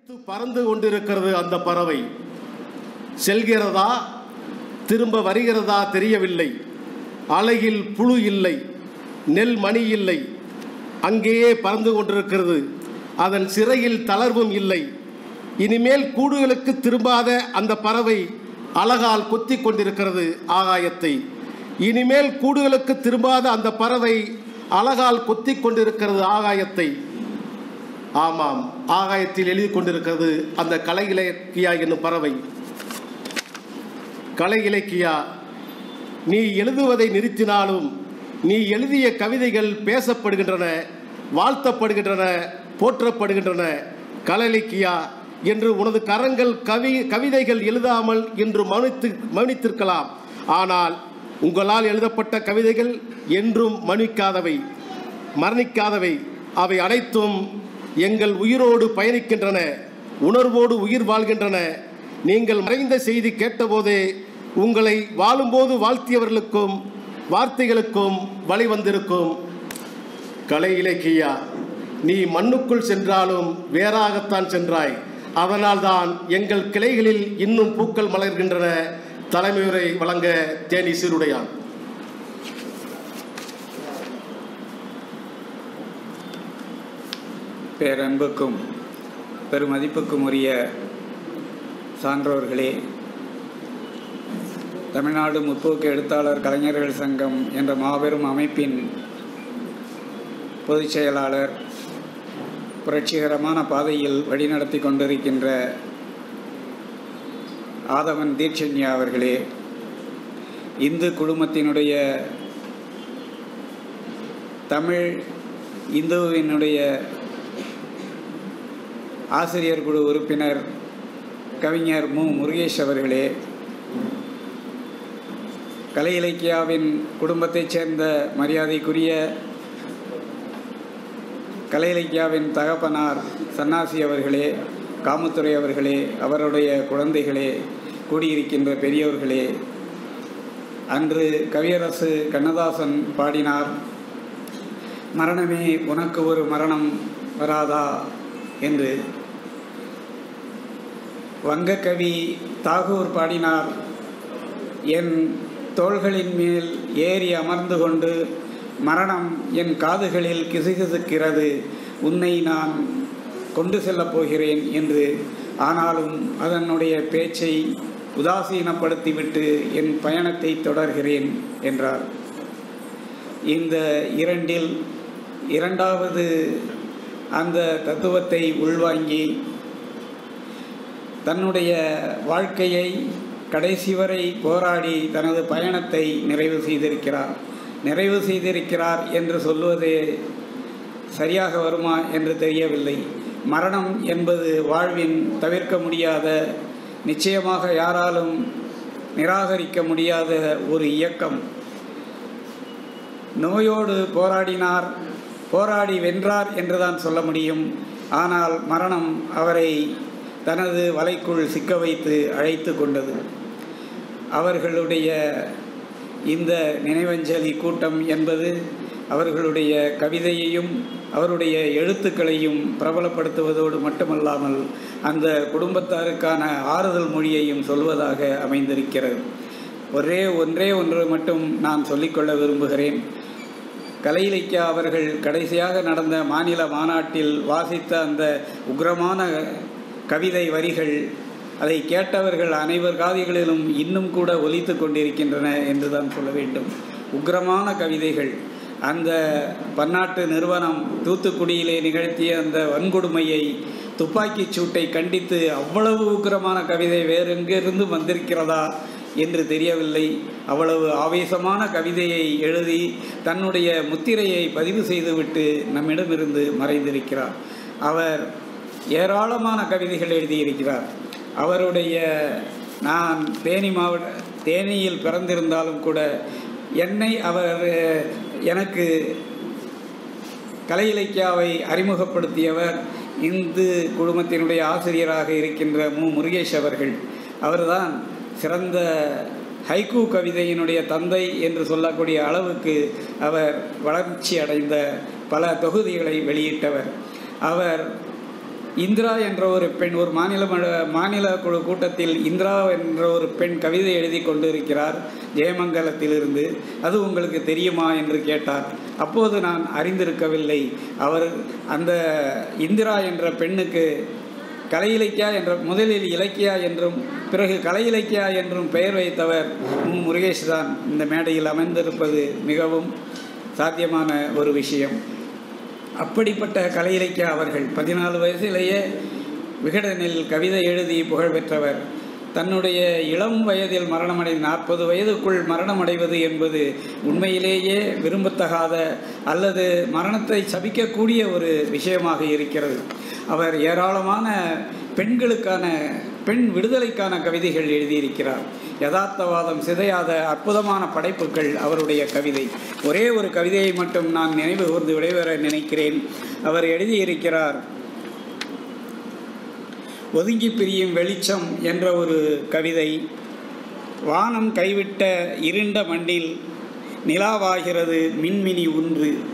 விரித்து பறந்து கொண்டிருக்கிறது அந்த பறவை செல்கிறதா திரும்ப வருகிறதா தெரியவில்லை அலையில் புழு இல்லை நெல் மணி இல்லை அங்கேயே பறந்து கொண்டிருக்கிறது அதன் சிறையில் தளர்வும் இல்லை இனிமேல் கூடுகளுக்கு திரும்பாத அந்த பறவை அழகால் கொத்தி கொண்டிருக்கிறது ஆகாயத்தை இனிமேல் கூடுகளுக்கு திரும்பாத அந்த பறவை அழகால் கொத்தி கொண்டிருக்கிறது ஆகாயத்தை ஆமாம் ஆகாயத்தில் எழுதி கொண்டிருக்கிறது அந்த கலை இலக்கியா என்னும் பறவை கலை இலக்கியா நீ எழுதுவதை நிறுத்தினாலும் நீ எழுதிய கவிதைகள் பேசப்படுகின்றன வாழ்த்தப்படுகின்றன போற்றப்படுகின்றன கலை இலக்கியா என்று உனது கரங்கள் கவி கவிதைகள் எழுதாமல் என்று மௌனித்து மௌனித்திருக்கலாம் ஆனால் உங்களால் எழுதப்பட்ட கவிதைகள் என்றும் மன்னிக்காதவை மரணிக்காதவை அவை அனைத்தும் எங்கள் உயிரோடு பயணிக்கின்றன உணர்வோடு உயிர் வாழ்கின்றன நீங்கள் மறைந்த செய்தி கேட்டபோதே உங்களை வாழும்போது வாழ்த்தியவர்களுக்கும் வார்த்தைகளுக்கும் வழி வந்திருக்கும் கலை இலக்கியா நீ மண்ணுக்குள் சென்றாலும் வேறாகத்தான் சென்றாய் அதனால்தான் எங்கள் கிளைகளில் இன்னும் பூக்கள் மலர்கின்றன தலைமையுரை வழங்க தேனி சீருடையான் பேரன்புக்கும் பெருமதிப்புக்கும் உரிய சான்றோர்களே தமிழ்நாடு முற்போக்கு எழுத்தாளர் கலைஞர்கள் சங்கம் என்ற மாபெரும் அமைப்பின் பொதுச் செயலாளர் புரட்சிகரமான பாதையில் வழிநடத்தி கொண்டிருக்கின்ற ஆதவன் தீட்சண்யா அவர்களே இந்து குழுமத்தினுடைய தமிழ் இந்துவினுடைய ஆசிரியர் குழு உறுப்பினர் கவிஞர் மு முருகேஷ் அவர்களே கலை இலக்கியாவின் குடும்பத்தைச் சேர்ந்த மரியாதைக்குரிய கலை இலக்கியாவின் தகப்பனார் சன்னாசி அவர்களே காமத்துறை அவர்களே அவருடைய குழந்தைகளே கூடியிருக்கின்ற பெரியோர்களே அன்று கவியரசு கண்ணதாசன் பாடினார் மரணமே உனக்கு ஒரு மரணம் வராதா என்று வங்கக்கவி தாகூர் பாடினார் என் தோள்களின் மேல் ஏறி அமர்ந்து கொண்டு மரணம் என் காதுகளில் கிசுகிசுக்கிறது உன்னை நான் கொண்டு செல்லப் போகிறேன் என்று ஆனாலும் அதனுடைய பேச்சை உதாசீனப்படுத்திவிட்டு என் பயணத்தை தொடர்கிறேன் என்றார் இந்த இரண்டில் இரண்டாவது அந்த தத்துவத்தை உள்வாங்கி தன்னுடைய வாழ்க்கையை கடைசி வரை போராடி தனது பயணத்தை நிறைவு செய்திருக்கிறார் நிறைவு செய்திருக்கிறார் என்று சொல்வது சரியாக வருமா என்று தெரியவில்லை மரணம் என்பது வாழ்வின் தவிர்க்க முடியாத நிச்சயமாக யாராலும் நிராகரிக்க முடியாத ஒரு இயக்கம் நோயோடு போராடினார் போராடி வென்றார் என்றுதான் சொல்ல முடியும் ஆனால் மரணம் அவரை தனது வலைக்குள் சிக்க வைத்து அழைத்து கொண்டது அவர்களுடைய இந்த நினைவஞ்சலி கூட்டம் என்பது அவர்களுடைய கவிதையையும் அவருடைய எழுத்துக்களையும் பிரபலப்படுத்துவதோடு மட்டுமல்லாமல் அந்த குடும்பத்தாருக்கான ஆறுதல் மொழியையும் சொல்வதாக அமைந்திருக்கிறது ஒரே ஒன்றே ஒன்று மட்டும் நான் சொல்லிக்கொள்ள விரும்புகிறேன் கலை இலக்கியா அவர்கள் கடைசியாக நடந்த மாநில மாநாட்டில் வாசித்த அந்த உக்ரமான கவிதை வரிகள் அதை கேட்டவர்கள் அனைவர் காதிகளிலும் இன்னும் கூட ஒலித்து கொண்டிருக்கின்றன என்று தான் சொல்ல வேண்டும் உக்ரமான கவிதைகள் அந்த பன்னாட்டு நிறுவனம் தூத்துக்குடியிலே நிகழ்த்திய அந்த வன்கொடுமையை துப்பாக்கிச் சூட்டை கண்டித்து அவ்வளவு உக்கிரமான கவிதை வேறு எங்கிருந்து வந்திருக்கிறதா என்று தெரியவில்லை அவ்வளவு ஆவேசமான கவிதையை எழுதி தன்னுடைய முத்திரையை பதிவு செய்துவிட்டு நம்மிடமிருந்து மறைந்திருக்கிறார் அவர் ஏராளமான கவிதைகள் எழுதியிருக்கிறார் அவருடைய நான் தேனி மாவட்ட தேனியில் பிறந்திருந்தாலும் கூட என்னை அவர் எனக்கு கலை இலக்கியாவை அறிமுகப்படுத்தியவர் இந்து குழுமத்தினுடைய ஆசிரியராக இருக்கின்ற மு முருகேஷ் அவர்கள் அவர்தான் சிறந்த ஹைக்கூ கவிதையினுடைய தந்தை என்று சொல்லக்கூடிய அளவுக்கு அவர் வளர்ச்சி அடைந்த பல தொகுதிகளை வெளியிட்டவர் அவர் இந்திரா என்ற ஒரு பெண் ஒரு மாநில ம- மாநில குழு கூட்டத்தில் இந்திரா என்ற ஒரு பெண் கவிதை எழுதி கொண்டிருக்கிறார் ஜெயமங்கலத்திலிருந்து அது உங்களுக்கு தெரியுமா என்று கேட்டார் அப்போது நான் அறிந்திருக்கவில்லை அவர் அந்த இந்திரா என்ற பெண்ணுக்கு கலை இலக்கியா என்ற முதலில் இலக்கியா என்றும் பிறகு கலை இலக்கியா என்றும் பெயர் வைத்தவர் மு. முருகேஷ் தான் இந்த மேடையில் அமைந்திருப்பது மிகவும் சாத்தியமான ஒரு விஷயம் அப்படிப்பட்ட கலை இலக்கியா அவர்கள் பதினாலு வயதிலேயே விகடனில் கவிதை எழுதி புகழ் பெற்றவர் தன்னுடைய இளம் வயதில் மரணமடை நாற்பது வயதுக்குள் மரணமடைவது என்பது உண்மையிலேயே விரும்பத்தகாத அல்லது மரணத்தை சபிக்கக்கூடிய ஒரு விஷயமாக இருக்கிறது அவர் ஏராளமான பெண்களுக்கான பெண் விடுதலைக்கான கவிதைகள் எழுதியிருக்கிறார் யதார்த்தவாதம் சிதையாத அற்புதமான படைப்புகள் அவருடைய கவிதை ஒரே ஒரு கவிதையை மட்டும் நான் நினைவு கூர்ந்து விடைபெற நினைக்கிறேன் அவர் எழுதியிருக்கிறார் ஒதுங்கி பிரியும் வெளிச்சம் என்ற ஒரு கவிதை வானம் கைவிட்ட இருண்ட மண்ணில் நிலாவாகிறது மின்மினி ஒன்று